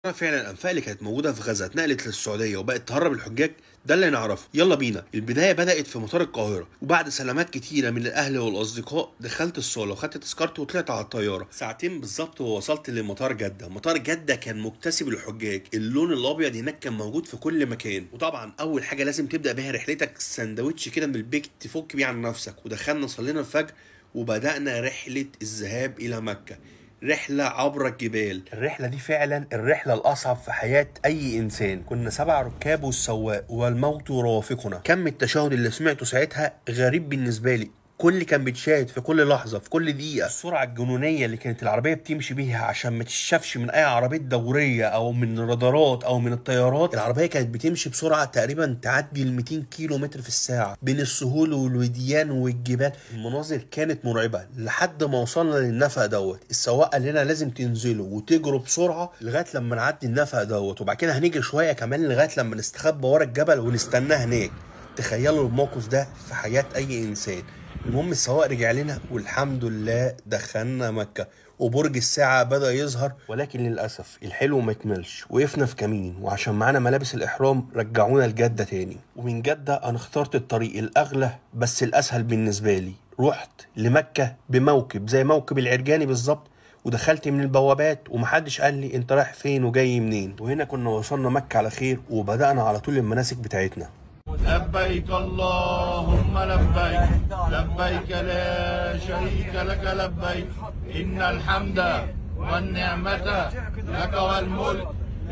فعلا الانفاق اللي كانت موجوده في غزه اتنقلت للسعوديه وبقت تهرب الحجاج ده اللي نعرفه يلا بينا البدايه بدات في مطار القاهره وبعد سلامات كتيره من الاهل والاصدقاء دخلت الصاله وخدت تذكرتي وطلعت على الطياره ساعتين بالظبط ووصلت لمطار جده مطار جده كان مكتسب الحجاج اللون الابيض هناك كان موجود في كل مكان وطبعا اول حاجه لازم تبدا بيها رحلتك سندوتش كده من البيت تفك بيه عن نفسك ودخلنا صلينا الفجر وبدانا رحله الذهاب الى مكه رحلة عبر الجبال الرحلة دي فعلا الرحلة الأصعب في حياة أي إنسان كنا سبع ركاب والسواق والموت يرافقنا كم التشهد اللي سمعته ساعتها غريب بالنسبة لي كل كان بيتشاهد في كل لحظه في كل دقيقه السرعه الجنونيه اللي كانت العربيه بتمشي بيها عشان ما تشافش من اي عربيه دوريه او من الرادارات او من الطيارات العربيه كانت بتمشي بسرعه تقريبا تعدي ال 200 كيلو متر في الساعه بين السهول والوديان والجبال المناظر كانت مرعبه لحد ما وصلنا للنفق دوت السواق قال لنا لازم تنزلوا وتجروا بسرعه لغايه لما نعدي النفق دوت وبعد كده هنيجي شويه كمان لغايه لما نستخبى ورا الجبل ونستناه هناك تخيلوا الموقف ده في حياه اي انسان المهم السواق رجع لنا والحمد لله دخلنا مكة وبرج الساعة بدأ يظهر ولكن للأسف الحلو ما يكملش وقفنا في كمين وعشان معانا ملابس الإحرام رجعونا لجدة تاني ومن جدة أنا اخترت الطريق الأغلى بس الأسهل بالنسبة لي رحت لمكة بموكب زي موكب العرجاني بالظبط ودخلت من البوابات ومحدش قال لي انت رايح فين وجاي منين وهنا كنا وصلنا مكة على خير وبدأنا على طول المناسك بتاعتنا لبيك اللهم لبيك لبيك لا شريك لك لبيك إن الحمد والنعمة لك والملك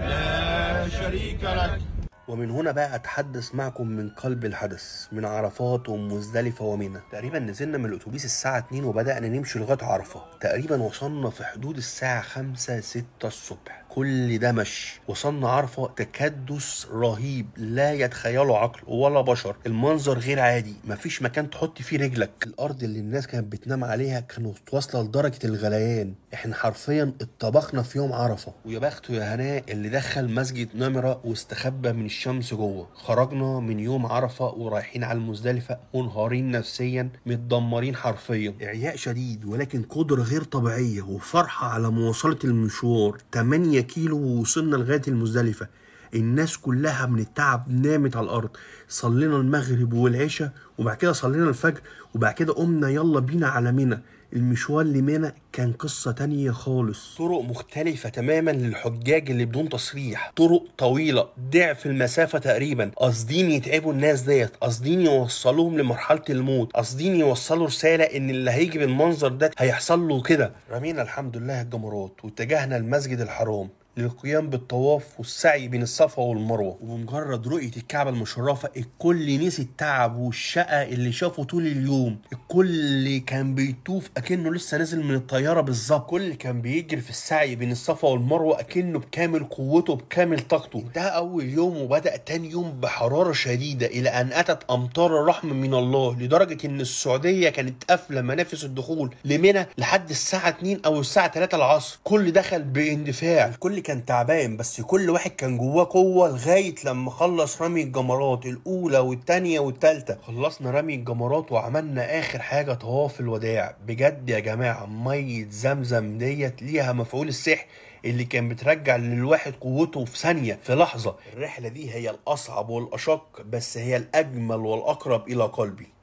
لا شريك لك ومن هنا بقى اتحدث معكم من قلب الحدث من عرفات ومزدلفه ومنى تقريبا نزلنا من الاتوبيس الساعه 2 وبدانا نمشي لغايه عرفه تقريبا وصلنا في حدود الساعه 5 6 الصبح كل ده مشي وصلنا عرفه تكدس رهيب لا يتخيله عقل ولا بشر المنظر غير عادي مفيش مكان تحط فيه رجلك الارض اللي الناس كانت بتنام عليها كانت واصله لدرجه الغليان احنا حرفيا اتطبخنا في يوم عرفه ويا بخته يا هناء اللي دخل مسجد نمره واستخبى من الشمس جوه خرجنا من يوم عرفه ورايحين على المزدلفه منهارين نفسيا متدمرين حرفيا اعياء شديد ولكن قدره غير طبيعيه وفرحه على مواصله المشوار 8 كيلو ووصلنا لغايه المزدلفه الناس كلها من التعب نامت على الارض صلينا المغرب والعشاء وبعد كده صلينا الفجر وبعد كده قمنا يلا بينا على منى المشوار لمنى كان قصة تانية خالص طرق مختلفة تماما للحجاج اللي بدون تصريح طرق طويلة ضعف المسافة تقريبا قاصدين يتعبوا الناس ديت قاصدين يوصلوهم لمرحلة الموت قاصدين يوصلوا رسالة ان اللي هيجي بالمنظر ده هيحصل له كده رمينا الحمد لله الجمرات واتجهنا المسجد الحرام للقيام بالطواف والسعي بين الصفا والمروه وبمجرد رؤيه الكعبه المشرفه الكل نسي التعب والشقه اللي شافه طول اليوم الكل كان بيطوف اكنه لسه نازل من الطياره بالظبط الكل كان بيجري في السعي بين الصفا والمروه اكنه بكامل قوته بكامل طاقته انتهى اول يوم وبدا تاني يوم بحراره شديده الى ان اتت امطار الرحمه من الله لدرجه ان السعوديه كانت قافله منافذ الدخول لمنى لحد الساعه 2 او الساعه 3 العصر كل دخل باندفاع الكل كان تعبان بس كل واحد كان جواه قوه لغايه لما خلص رمي الجمرات الاولى والثانيه والثالثه خلصنا رمي الجمرات وعملنا اخر حاجه طواف الوداع بجد يا جماعه ميه زمزم ديت ليها مفعول السحر اللي كان بترجع للواحد قوته في ثانيه في لحظه الرحله دي هي الاصعب والاشق بس هي الاجمل والاقرب الى قلبي